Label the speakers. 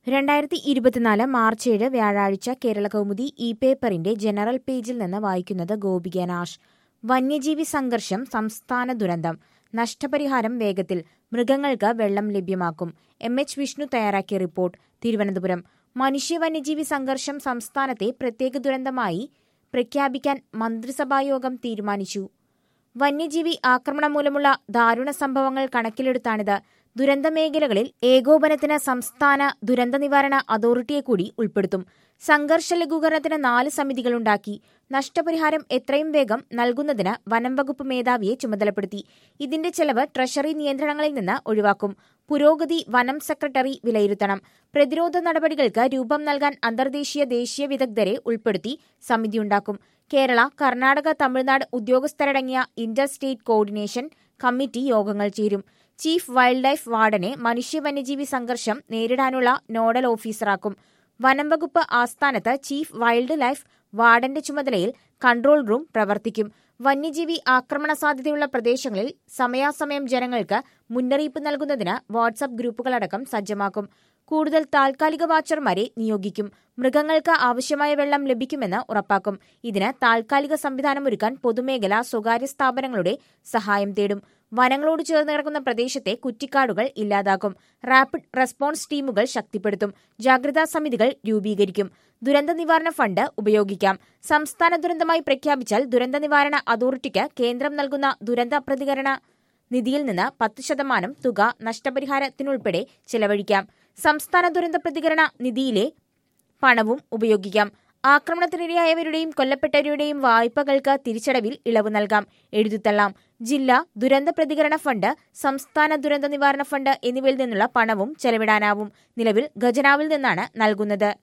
Speaker 1: രണ്ടായിരത്തി ഇരുപത്തിനാല് മാർച്ച് ഏഴ് വ്യാഴാഴ്ച കേരള കൗമുദി ഇ പേപ്പറിന്റെ ജനറൽ പേജിൽ നിന്ന് വായിക്കുന്നത് ഗോപിക നാഷ് വന്യജീവി സംഘർഷം സംസ്ഥാന ദുരന്തം നഷ്ടപരിഹാരം വേഗത്തിൽ മൃഗങ്ങൾക്ക് വെള്ളം ലഭ്യമാക്കും എം എച്ച് വിഷ്ണു തയ്യാറാക്കിയ റിപ്പോർട്ട് തിരുവനന്തപുരം മനുഷ്യ വന്യജീവി സംഘർഷം സംസ്ഥാനത്തെ പ്രത്യേക ദുരന്തമായി പ്രഖ്യാപിക്കാൻ മന്ത്രിസഭായോഗം തീരുമാനിച്ചു വന്യജീവി ആക്രമണം മൂലമുള്ള ദാരുണ സംഭവങ്ങൾ കണക്കിലെടുത്താണിത് ദുരന്ത മേഖലകളിൽ ഏകോപനത്തിന് സംസ്ഥാന ദുരന്ത നിവാരണ അതോറിറ്റിയെ കൂടി ഉൾപ്പെടുത്തും സംഘർഷ ലഘൂകരണത്തിന് നാല് സമിതികളുണ്ടാക്കി നഷ്ടപരിഹാരം എത്രയും വേഗം നൽകുന്നതിന് വനം വകുപ്പ് മേധാവിയെ ചുമതലപ്പെടുത്തി ഇതിന്റെ ചെലവ് ട്രഷറി നിയന്ത്രണങ്ങളിൽ നിന്ന് ഒഴിവാക്കും പുരോഗതി വനം സെക്രട്ടറി വിലയിരുത്തണം പ്രതിരോധ നടപടികൾക്ക് രൂപം നൽകാൻ അന്തർദേശീയ ദേശീയ വിദഗ്ധരെ ഉൾപ്പെടുത്തി സമിതിയുണ്ടാക്കും കേരള കർണാടക തമിഴ്നാട് ഉദ്യോഗസ്ഥരടങ്ങിയ ഇന്റർ സ്റ്റേറ്റ് കോർഡിനേഷൻ കമ്മിറ്റി യോഗങ്ങൾ ചേരും ചീഫ് വൈൽഡ് ലൈഫ് വാർഡനെ മനുഷ്യ വന്യജീവി സംഘർഷം നേരിടാനുള്ള നോഡൽ ഓഫീസറാക്കും വനം വകുപ്പ് ആസ്ഥാനത്ത് ചീഫ് വൈൽഡ് ലൈഫ് വാർഡന്റെ ചുമതലയിൽ കൺട്രോൾ റൂം പ്രവർത്തിക്കും വന്യജീവി ആക്രമണ സാധ്യതയുള്ള പ്രദേശങ്ങളിൽ സമയാസമയം ജനങ്ങൾക്ക് മുന്നറിയിപ്പ് നൽകുന്നതിന് വാട്സ്ആപ്പ് ഗ്രൂപ്പുകളടക്കം സജ്ജമാക്കും കൂടുതൽ താൽക്കാലിക വാച്ചർമാരെ നിയോഗിക്കും മൃഗങ്ങൾക്ക് ആവശ്യമായ വെള്ളം ലഭിക്കുമെന്ന് ഉറപ്പാക്കും ഇതിന് താൽക്കാലിക സംവിധാനമൊരുക്കാൻ പൊതുമേഖല സ്വകാര്യ സ്ഥാപനങ്ങളുടെ സഹായം തേടും വനങ്ങളോട് ചേർന്ന് കിടക്കുന്ന പ്രദേശത്തെ കുറ്റിക്കാടുകൾ ഇല്ലാതാക്കും റാപ്പിഡ് റെസ്പോൺസ് ടീമുകൾ ശക്തിപ്പെടുത്തും ജാഗ്രതാ സമിതികൾ രൂപീകരിക്കും ദുരന്ത നിവാരണ ഫണ്ട് ഉപയോഗിക്കാം സംസ്ഥാന ദുരന്തമായി പ്രഖ്യാപിച്ചാൽ ദുരന്ത നിവാരണ അതോറിറ്റിക്ക് കേന്ദ്രം നൽകുന്ന ദുരന്ത പ്രതികരണ നിധിയിൽ നിന്ന് പത്ത് ശതമാനം തുക നഷ്ടപരിഹാരത്തിനുൾപ്പെടെ ചെലവഴിക്കാം സംസ്ഥാന ദുരന്ത പ്രതികരണ നിധിയിലെ പണവും ഉപയോഗിക്കാം ആക്രമണത്തിനിരയായവരുടെയും കൊല്ലപ്പെട്ടവരുടെയും വായ്പകൾക്ക് തിരിച്ചടവിൽ ഇളവ് നൽകാം എഴുതിത്തള്ളാം ജില്ലാ ദുരന്ത പ്രതികരണ ഫണ്ട് സംസ്ഥാന ദുരന്ത നിവാരണ ഫണ്ട് എന്നിവയിൽ നിന്നുള്ള പണവും ചെലവിടാനാവും നിലവിൽ ഖജനാവിൽ നിന്നാണ് നൽകുന്നത്